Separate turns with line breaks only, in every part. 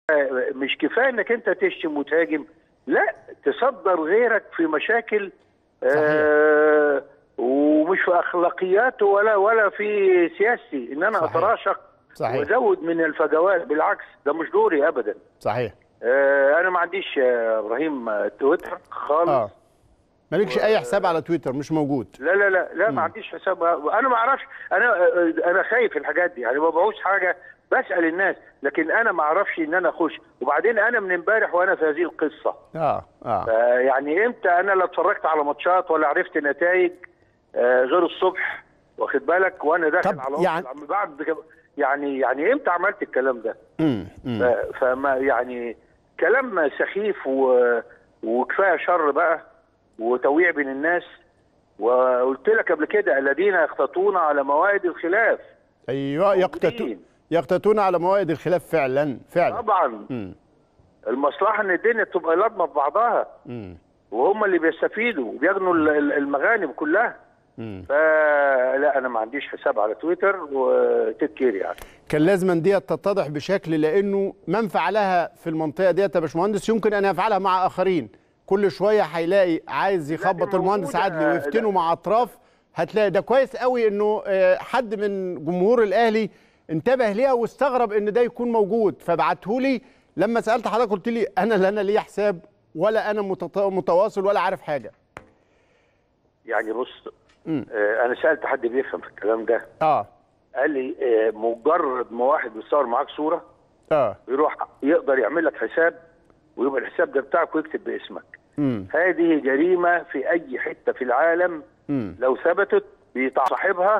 مش كفايه انك انت تشتم وتهاجم لا تصدر غيرك في مشاكل آه ومش في اخلاقياته ولا ولا في سياستي ان انا
صحيح.
اتراشق
صحيح.
وازود من الفجوات بالعكس ده مش دوري ابدا
صحيح
آه انا ما عنديش يا ابراهيم آه، تويتر خالص
اه مالكش اي حساب على تويتر مش موجود
لا لا لا لا ما عنديش حساب انا ما اعرفش انا انا خايف الحاجات دي يعني ما بعوز حاجه بسال الناس لكن انا ما اعرفش ان انا اخش وبعدين انا من امبارح وانا في هذه القصه
اه اه
آه يعني امتى انا لا اتفرجت على ماتشات ولا عرفت نتائج آه غير الصبح واخد بالك وانا داخل
طب
على
يعني-
يعني بعد كده- يعني يعني امتى عملت الكلام ده
امم أمم.
ف- فما يعني كلام سخيف و... وكفايه شر بقى وتويع بين الناس وقلت لك قبل كده الذين يختطون على موائد الخلاف
ايوه يقتتون
موجودين.
يقتتون على موائد الخلاف فعلا فعلا
طبعا
امم
المصلحه ان الدنيا تبقى لضمه في بعضها
امم
وهم اللي بيستفيدوا وبياخدوا ال- ال- المغانم كلها
امم
فلا انا ما عنديش حساب على تويتر وتذكير يعني
كان لازم دي تتضح بشكل لانه من فعلها في المنطقه ديت يا باشمهندس يمكن ان يفعلها مع اخرين كل شويه هيلاقي عايز يخبط
موجودة.
المهندس عدلي
ده-
ويفتنه مع اطراف هتلاقي ده كويس قوي انه آه، حد من جمهور الاهلي انتبه ليها واستغرب ان ده يكون موجود فبعته لي لما سالت حضرتك قلت لي انا لا انا ليا حساب ولا انا متط- متواصل ولا عارف حاجه
يعني بص
مم.
آه انا سالت حد بيفهم في الكلام ده
اه
قال لي آه مجرد ما واحد بيصور معاك صوره
اه
يروح يقدر يعمل لك حساب ويبقى الحساب ده بتاعك ويكتب باسمك
امم
هذه جريمه في اي حته في العالم
امم
لو ثبتت بيطع صاحبها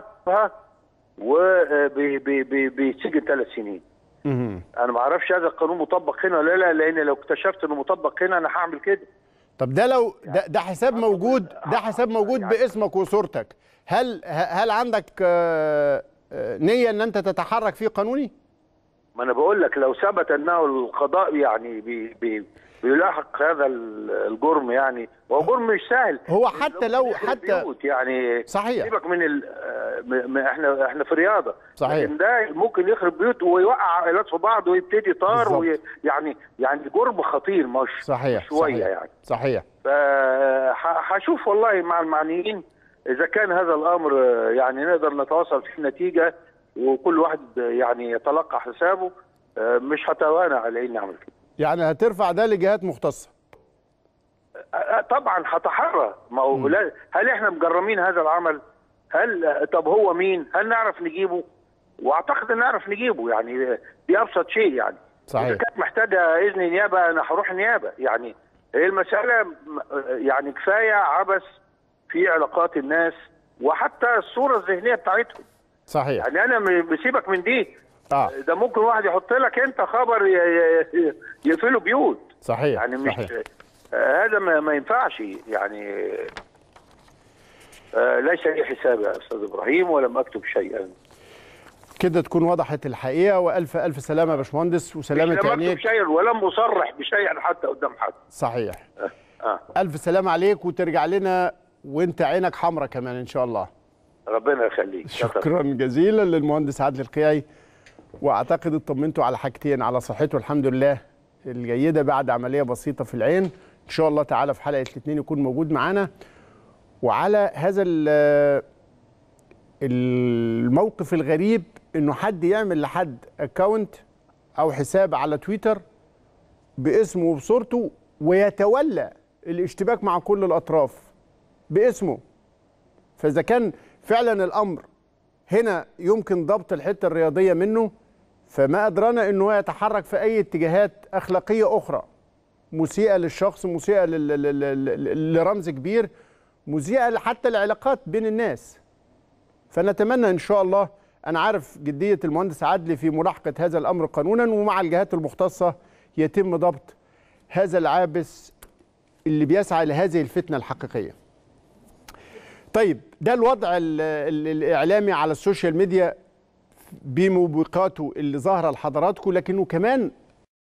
وبيسجن ثلاث سنين
امم
انا ما اعرفش هذا القانون مطبق هنا ولا لا لان لو اكتشفت انه مطبق هنا انا هعمل كده
طب ده لو ده, ده حساب موجود ده حساب موجود
يعني-
باسمك وصورتك هل هل عندك آه، آه، نية ان انت تتحرك فيه قانوني؟
ما انا بقول لك لو ثبت انه القضاء يعني بي بي بيلاحق هذا ال- الجرم يعني وهو جرم مش سهل
هو حتى لو
ممكن يخرب
حتى
بيوت يعني
صحيح.
سيبك من ال آه، م- م- احنا احنا في رياضه
صحيح.
لكن ده ممكن يخرب بيوت ويوقع عائلات في بعض ويبتدي طار
بالظبط.
وي يعني يعني جرم خطير مش
صحيح
مش شويه
صحيح
يعني
صحيح
فهشوف والله مع المعنيين اذا كان هذا الامر آه، يعني نقدر نتواصل في نتيجه وكل واحد آه، يعني يتلقى حسابه آه، مش هتوانى على اني اعمل كده
يعني هترفع ده لجهات مختصة
آه، آه، طبعا هتحرى ما هو لا- هل احنا مجرمين هذا العمل؟ هل آه، طب هو مين؟ هل نعرف نجيبه؟ واعتقد ان نعرف نجيبه يعني آه، دي ابسط شيء يعني
صحيح.
اذا كانت محتاجه اذن نيابه انا هروح نيابه يعني هي المساله م- آه، يعني كفايه عبث في علاقات الناس وحتى الصوره الذهنيه بتاعتهم
صحيح
يعني انا م- بسيبك من دي
اه
ده ممكن واحد يحط لك انت خبر ي- ي- يقفلوا بيوت
صحيح
يعني مش
صحيح
آه هذا ما, ما ينفعش يعني آه ليس لي حساب يا استاذ ابراهيم ولم اكتب شيئا
كده تكون وضحت الحقيقة والف الف سلامة يا باشمهندس وسلامة
لم اكتب
عينيك
شيئا ولم اصرح بشيء حتى قدام حد
صحيح
آه.
الف سلامة عليك وترجع لنا وانت عينك حمرة كمان ان شاء الله
ربنا يخليك
شكرا جزيلا للمهندس عادل القيعي واعتقد اطمنتوا على حاجتين على صحته الحمد لله الجيده بعد عمليه بسيطه في العين ان شاء الله تعالى في حلقه الاثنين يكون موجود معانا وعلى هذا ال- الموقف الغريب انه حد يعمل لحد اكونت او حساب على تويتر باسمه وبصورته ويتولى الاشتباك مع كل الاطراف باسمه فاذا كان فعلا الامر هنا يمكن ضبط الحته الرياضيه منه فما ادرانا انه هو يتحرك في اي اتجاهات اخلاقيه اخرى مسيئه للشخص مسيئه لل- لل- لل- لرمز كبير مسيئه حتى العلاقات بين الناس فنتمنى ان شاء الله انا عارف جديه المهندس عدلي في ملاحقه هذا الامر قانونا ومع الجهات المختصه يتم ضبط هذا العابس اللي بيسعى لهذه الفتنه الحقيقيه طيب ده الوضع ال ال الاعلامي على السوشيال ميديا بموبقاته اللي ظاهره لحضراتكم لكنه كمان